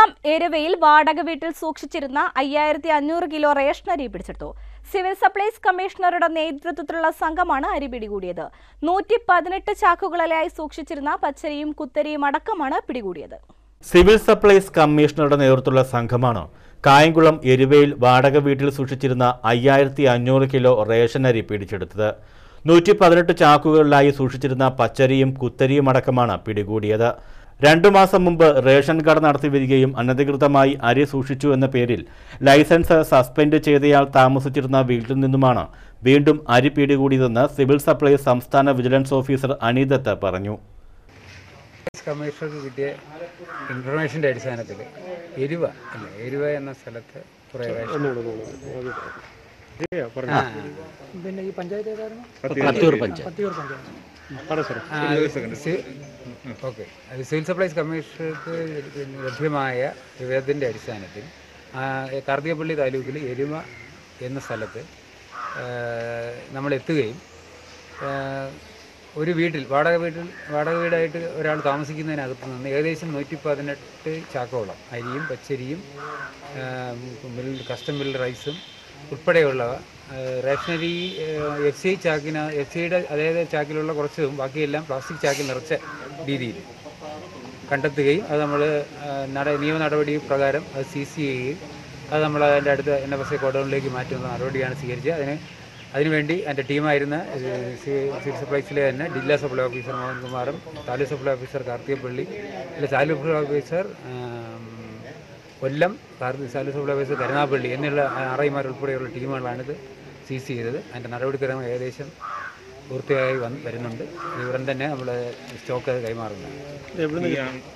കായംകുളം എരുവയിൽ വാടക വീട്ടിൽ സൂക്ഷിച്ചിരുന്ന അയ്യായിരത്തി അഞ്ഞൂറ് കിലോ റേഷൻ അരി പിടിച്ചെടുത്തു സിവിൽ സപ്ലൈസ് കമ്മീഷണറുടെ നേതൃത്വത്തിലുള്ള സംഘമാണ് അരി പിടികൂടിയത് നൂറ്റി പതിനെട്ട് ചാക്കുകളിലായി സൂക്ഷിച്ചിരുന്ന പച്ചരിയും കുത്തരിയും അടക്കമാണ് പിടികൂടിയത് സിവിൽ സപ്ലൈസ് കമ്മീഷണറുടെ നേതൃത്വത്തിലുള്ള സംഘമാണ് കായംകുളം എരുവയിൽ വാടക വീട്ടിൽ സൂക്ഷിച്ചിരുന്ന അയ്യായിരത്തി അഞ്ഞൂറ് കിലോ റേഷൻ അരി പിടിച്ചെടുത്തത് നൂറ്റി പതിനെട്ട് ചാക്കുകളിലായി സൂക്ഷിച്ചിരുന്ന പച്ചരിയും കുത്തരിയും അടക്കമാണ് പിടികൂടിയത് രണ്ടു മാസം മുമ്പ് റേഷൻ കട നടത്തി വരികയും അനധികൃതമായി അരി സൂക്ഷിച്ചു എന്ന പേരിൽ ലൈസൻസ് സസ്പെൻഡ് ചെയ്തയാൾ താമസിച്ചിരുന്ന വീട്ടിൽ നിന്നുമാണ് വീണ്ടും അരി പിടികൂടിയതെന്ന് സിവിൽ സപ്ലൈസ് സംസ്ഥാന വിജിലൻസ് ഓഫീസർ അനിദത്ത് പറഞ്ഞു കമ്മീഷണർക്ക് കിട്ടിയ ഇൻഫർമേഷൻ്റെ അടിസ്ഥാനത്തിൽ എരുവ അല്ല എരുവ എന്ന സ്ഥലത്ത് കുറേ റേഷൻ ആ. പിന്നെ ഈ പഞ്ചായത്ത് ഏതായിരുന്നു പത്തൂർ പഞ്ചായത്ത് പത്തിയൂർ പഞ്ചായത്ത് ആ, അത് സി- ഓക്കെ അത് സിവിൽ സപ്ലൈസ് കമ്മീഷണർക്ക് ലഭ്യമായ വിവേദത്തിൻ്റെ അടിസ്ഥാനത്തിൽ ആ, കാർത്തികപ്പള്ളി താലൂക്കിൽ എരുമ എന്ന സ്ഥലത്ത് ആ, നമ്മൾ എത്തുകയും ആ, ഒരു വീട്ടിൽ വാടക വീട്ടിൽ വാടക വീടായിട്ട് ഒരാൾ താമസിക്കുന്നതിനകത്ത് നിന്ന് ഏകദേശം നൂറ്റി പതിനെട്ട് ചാക്കോളം അരിയും പച്ചരിയും ആ, മിൽ കസ്റ്റം മിൽ റൈസും ഉൾപ്പെടെയുള്ളവ ആ, റേഷനറി എഫ് സി ഐ ചാക്കിന് എഫ് സി ഐയുടെ അതായത് ചാക്കിലുള്ള കുറച്ചതും ബാക്കിയെല്ലാം പ്ലാസ്റ്റിക് ചാക്കിൽ നിറച്ച രീതിയിൽ കണ്ടെത്തുകയും അത് നമ്മൾ നട നിയമ നടപടി പ്രകാരം അത് സീസ് ചെയ്യുകയും അത് നമ്മൾ അതിൻ്റെ അടുത്ത എൻ എഫ് എസ് എ ഗോഡൗണിലേക്ക് മാറ്റുന്ന നടപടിയാണ് സ്വീകരിച്ചത് അതിന് അതിനുവേണ്ടി എൻ്റെ ടീമായിരുന്ന ഏഹ്, സി- സിവിൽ സപ്ലൈസിലെ തന്നെ ജില്ലാ സപ്ലൈ ഓഫീസർ മോഹൻകുമാറും താലൂക്ക് സപ്ലൈ ഓഫീസർ കാർത്തികപ്പള്ളി അല്ലെ താലൂക്ക് സപ്ലൈ ഓഫീസർ ആം, കൊല്ലം താലൂക്ക് സപ്ലൈ ഓഫീസർ കരുനാഗപ്പള്ളി എന്നുള്ള ആറൈമാർ ഉൾപ്പെടെയുള്ള ടീമുകളാണിത് സീസ് ചെയ്തത് അതിൻ്റെ നടപടിക്രമം ഏകദേശം പൂർത്തിയായി വന്ന് വരുന്നുണ്ട് ഇത് ഉടൻ തന്നെ നമ്മൾ സ്റ്റോക്ക് കൈമാറുന്നതാണ്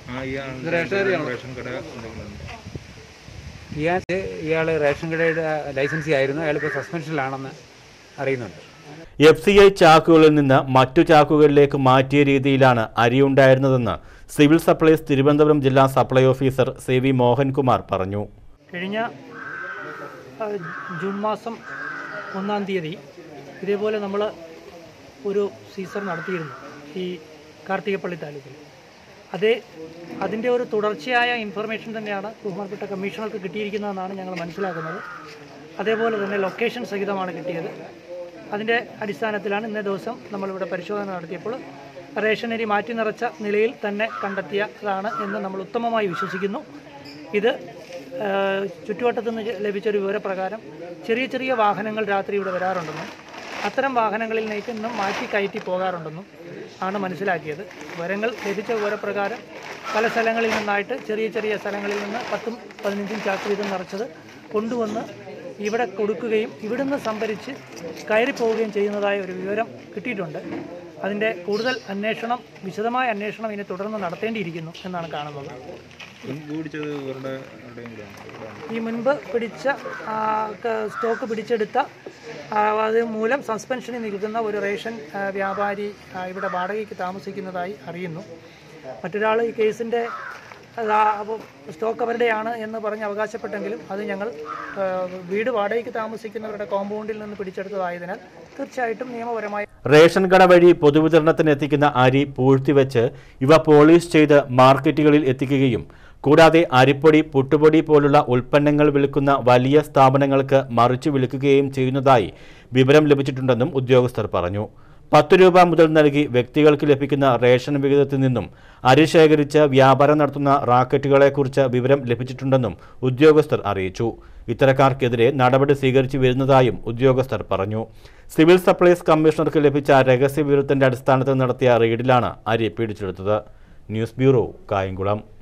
ഇയാൾ ഇയാൾ റേഷൻ കടയുടെ ലൈസൻസി ആയിരുന്നു അയാളിപ്പോൾ സസ്പെൻഷനിലാണെന്ന് അറിയുന്നുണ്ട് എഫ് സി ഐ ചാക്കുകളിൽ നിന്ന് മറ്റു ചാക്കുകളിലേക്ക് മാറ്റിയ രീതിയിലാണ് അരിയുണ്ടായിരുന്നതെന്ന് സിവിൽ സപ്ലൈസ് തിരുവനന്തപുരം ജില്ലാ supply officer C V Mohankumar പറഞ്ഞു കഴിഞ്ഞ ആ, ജൂൺ മാസം ഒന്നാം തീയതി ഇതേപോലെ നമ്മൾ ഒരു സീസൺ നടത്തിയിരുന്നു ഈ കാർത്തികപ്പള്ളി താലൂക്കിൽ അതേ അതിൻ്റെ ഒരു തുടർച്ചയായ ഇൻഫർമേഷൻ തന്നെയാണ് ബഹുമാനപ്പെട്ട കമ്മീഷണർക്ക് കിട്ടിയിരിക്കുന്നതെന്നാണ് ഞങ്ങൾ മനസ്സിലാക്കുന്നത് അതേപോലെ തന്നെ ലൊക്കേഷൻ സഹിതമാണ് കിട്ടിയത് അതിൻ്റെ അടിസ്ഥാനത്തിലാണ് ഇന്നേ ദിവസം നമ്മളിവിടെ പരിശോധന നടത്തിയപ്പോൾ റേഷനരി മാറ്റി നിറച്ച നിലയിൽ തന്നെ കണ്ടെത്തിയതാണ് എന്ന് നമ്മൾ ഉത്തമമായി വിശ്വസിക്കുന്നു ഇത് ഏഹ്, ചുറ്റുവട്ടത്തു നിന്ന് ലഭിച്ചൊരു വിവരപ്രകാരം ചെറിയ ചെറിയ വാഹനങ്ങൾ രാത്രി ഇവിടെ വരാറുണ്ടെന്നും അത്തരം വാഹനങ്ങളിലേക്ക് ഇന്നും മാറ്റി കയറ്റി പോകാറുണ്ടെന്നും ആണ് മനസ്സിലാക്കിയത് വിവരങ്ങൾ ലഭിച്ച വിവരപ്രകാരം പല സ്ഥലങ്ങളിൽ നിന്നായിട്ട് ചെറിയ ചെറിയ സ്ഥലങ്ങളിൽ നിന്ന് പത്തും പതിനഞ്ചും ചാക്ക് വീതം നിറച്ചത് കൊണ്ടുവന്ന് ഇവിടെ കൊടുക്കുകയും ഇവിടുന്ന് സംഭരിച്ച് കയറി പോവുകയും ചെയ്യുന്നതായ ഒരു വിവരം കിട്ടിയിട്ടുണ്ട് അതിൻ്റെ കൂടുതൽ അന്വേഷണം വിശദമായ അന്വേഷണം ഇനി തുടർന്ന് നടത്തേണ്ടിയിരിക്കുന്നു എന്നാണ് കാണുന്നത് ഈ മുൻപ് പിടിച്ച ആ, ക- സ്റ്റോക്ക് പിടിച്ചെടുത്ത ആ, അത് മൂലം സസ്പെൻഷനിൽ നിൽക്കുന്ന ഒരു റേഷൻ ആ, വ്യാപാരി ആ, ഇവിടെ വാടകയ്ക്ക് താമസിക്കുന്നതായി അറിയുന്നു മറ്റൊരാൾ ഈ കേസിൻ്റെ ആ, അപ്പോൾ സ്റ്റോക്ക് അവരുടെയാണ് എന്ന് പറഞ്ഞ് അവകാശപ്പെട്ടെങ്കിലും അത് ഞങ്ങൾ ആ, വീട് വാടകയ്ക്ക് താമസിക്കുന്നവരുടെ കോമ്പൗണ്ടിൽ നിന്ന് പിടിച്ചെടുത്തതായതിനാൽ തീർച്ചയായിട്ടും നിയമപരമായ റേഷൻ കട വഴി പൊതുവിതരണത്തിന് എത്തിക്കുന്ന അരി പൂഴ്ത്തിവെച്ച് ഇവ പോളിഷ് ചെയ്ത് മാർക്കറ്റുകളിൽ എത്തിക്കുകയും കൂടാതെ അരിപ്പൊടി പുട്ടുപൊടി പോലുള്ള ഉൽപ്പന്നങ്ങൾ വിൽക്കുന്ന വലിയ സ്ഥാപനങ്ങൾക്ക് മറിച്ചു വിൽക്കുകയും ചെയ്യുന്നതായി വിവരം ലഭിച്ചിട്ടുണ്ടെന്നും ഉദ്യോഗസ്ഥർ പറഞ്ഞു പത്ത് രൂപ മുതൽ നൽകി വ്യക്തികൾക്ക് ലഭിക്കുന്ന റേഷൻ വിഹിതത്തിൽ നിന്നും അരി ശേഖരിച്ച് വ്യാപാരം നടത്തുന്ന റാക്കറ്റുകളെക്കുറിച്ച് വിവരം ലഭിച്ചിട്ടുണ്ടെന്നും ഉദ്യോഗസ്ഥർ അറിയിച്ചു ഇത്തരക്കാർക്കെതിരെ നടപടി സ്വീകരിച്ചു വരുന്നതായും ഉദ്യോഗസ്ഥർ പറഞ്ഞു സിവിൽ സപ്ലൈസ് കമ്മീഷണർക്ക് ലഭിച്ച രഹസ്യ വിവരത്തിന്റെ അടിസ്ഥാനത്തിൽ നടത്തിയ റെയ്ഡിലാണ് അരി പിടിച്ചെടുത്തത് ന്യൂസ് ബ്യൂറോ കായംകുളം